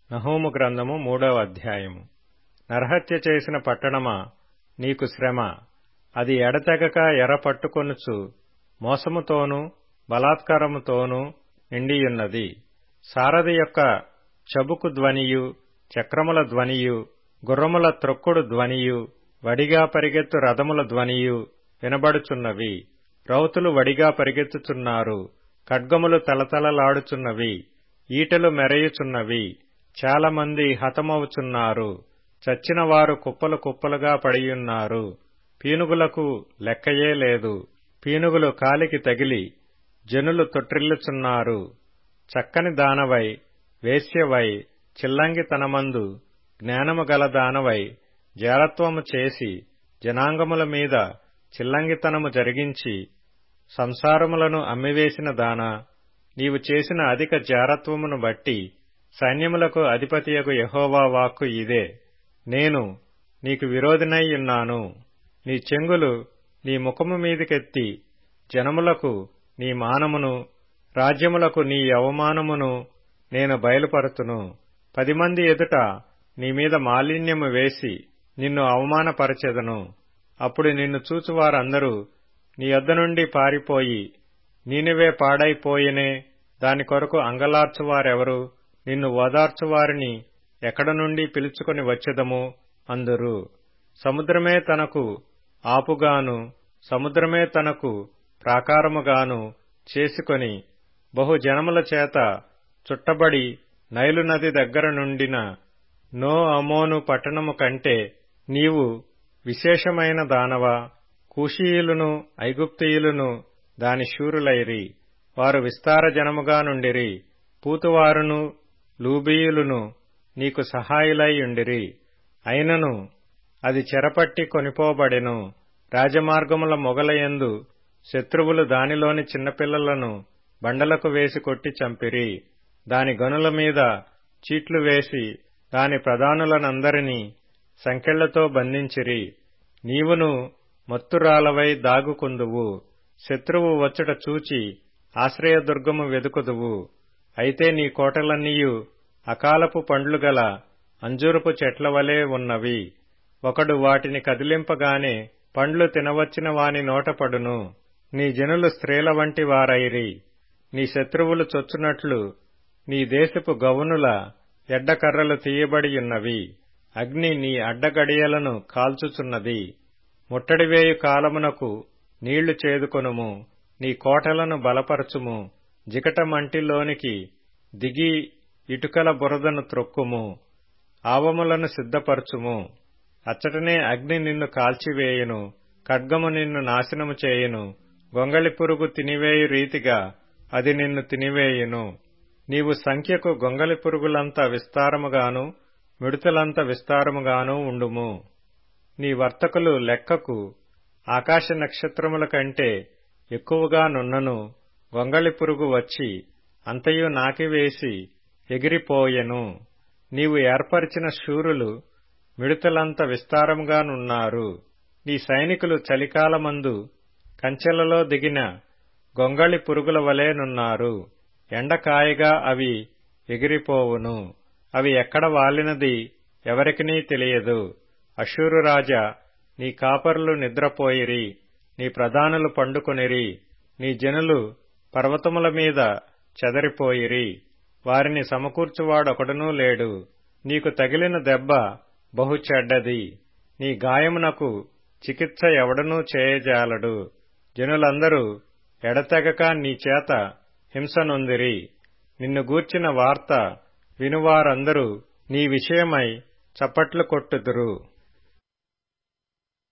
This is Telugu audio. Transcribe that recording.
నహూము గ్రంథము మూడవ అధ్యాయము నరహత్య చేసిన పట్టణమా నీకు శ్రమ అది ఎడతెగక ఎర పట్టుకొనుచు మోసముతోనూ బలాత్కారముతోనూ నిండియున్నది సారథి యొక్క చబుకు ధ్వనియు చక్రముల ధ్వనియు గుర్రముల త్రొక్కుడు ధ్వనియు వడిగా పరిగెత్తు రథముల ధ్వనియు వినబడుచున్నవి రౌతులు వడిగా పరిగెత్తుచున్నారు ఖడ్గములు తలతలలాడుచున్నవి ఈటెలు మెరయుచున్నవి చాలా మంది హతమవుచున్నారు చచ్చిన వారు కుప్పలు కుప్పలుగా పడియున్నారు పీనుగులకు లెక్కయే లేదు పీనుగులు కాలికి తగిలి జనులు తొట్టిల్లుచున్నారు చక్కని దానవై వేశ్యవై చిల్లంగితనమందు జ్ఞానము గల దానవై జారత్వము చేసి జనాంగముల మీద చిల్లంగితనము జరిగించి సంసారములను అమ్మివేసిన దానా నీవు చేసిన అధిక జారత్వమును బట్టి సైన్యములకు అధిపతియగు యహోవా వాక్కు ఇదే నేను నీకు విరోధినై ఉన్నాను నీ చెంగులు నీ ముఖము మీదికెత్తి జనములకు నీ మానమును రాజ్యములకు నీ అవమానమును నేను బయలుపరుతును పది మంది ఎదుట నీ మీద మాలిన్యము వేసి నిన్ను అవమానపరచెదను అప్పుడు నిన్ను చూచువారందరూ నీ యొద్ద నుండి పారిపోయి నీనివే పాడైపోయినే దాని కొరకు అంగలార్చువారెవరు నిన్ను ఓదార్చువారిని ఎక్కడ నుండి పిలుచుకొని వచ్చెదము అందురు సముద్రమే తనకు ఆపుగాను సముద్రమే తనకు ప్రాకారముగాను చేసుకొని బహుజనముల చేత చుట్టబడి నైలు నది దగ్గర నుండిన నో అమోను పట్టణము కంటే నీవు విశేషమైన దానవా కూషీయులును ఐగుప్తీయులును దాని శూరులైరి వారు విస్తార జనముగా నుండిరి పూతువారును లూబీయులును నీకు సహాయులై ఉండిరి అయినను అది చెరపట్టి కొనిపోబడెను రాజమార్గముల మొగలయందు శత్రువులు దానిలోని చిన్నపిల్లలను బండలకు వేసి కొట్టి చంపిరి దాని గనుల మీద చీట్లు వేసి దాని ప్రధానులనందరినీ సంకెళ్లతో బంధించిరి నీవును మత్తురాలవై దాగుకుందువు శత్రువు వచ్చుట చూచి ఆశ్రయదుర్గము వెదుకుదువు అయితే నీ కోటలన్నీయు అకాలపు పండ్లు గల అంజూరపు చెట్ల వలె ఉన్నవి ఒకడు వాటిని కదిలింపగానే పండ్లు తినవచ్చిన వాని నోటపడును నీ జనులు స్త్రీల వంటి వారైరి నీ శత్రువులు చొచ్చునట్లు నీ దేశపు గవునుల ఎడ్డకర్రలు తీయబడియున్నవి అగ్ని నీ అడ్డగడియలను కాల్చుచున్నది ముట్టడివేయు కాలమునకు నీళ్లు చేదుకొనుము నీ కోటలను బలపరచుము జికట మంటిలోనికి దిగి ఇటుకల బురదను త్రొక్కుము ఆవములను సిద్ధపరచుము అచ్చటనే అగ్ని నిన్ను కాల్చివేయును ఖడ్గము నిన్ను నాశనము చేయును గొంగళి పురుగు తినివేయు రీతిగా అది నిన్ను తినివేయును నీవు సంఖ్యకు గొంగలి పురుగులంత విస్తారముగాను మిడుతలంత విస్తారముగాను ఉండుము నీ వర్తకులు లెక్కకు ఆకాశ నక్షత్రముల కంటే ఎక్కువగా నున్నను గొంగళి పురుగు వచ్చి అంతయు నాకివేసి ఎగిరిపోయెను నీవు ఏర్పరిచిన శూరులు మిడుతలంత విస్తారముగానున్నారు నీ సైనికులు చలికాలమందు కంచెలలో దిగిన గొంగళి పురుగుల వలెనున్నారు ఎండకాయగా అవి ఎగిరిపోవును అవి ఎక్కడ వాలినది ఎవరికినీ తెలియదు అశూరు రాజా నీ కాపరులు నిద్రపోయిరి నీ ప్రధానులు పండుకొనిరి నీ జనులు పర్వతముల మీద చెదరిపోయిరి వారిని సమకూర్చువాడొకడునూ లేడు నీకు తగిలిన దెబ్బ బహు చెడ్డది నీ గాయమునకు చికిత్స ఎవడనూ చేయజాలడు జనులందరూ ఎడతెగక నీ చేత హింసనొందిరి నిన్ను గూర్చిన వార్త వినువారందరూ నీ విషయమై చప్పట్లు కొట్టుదురు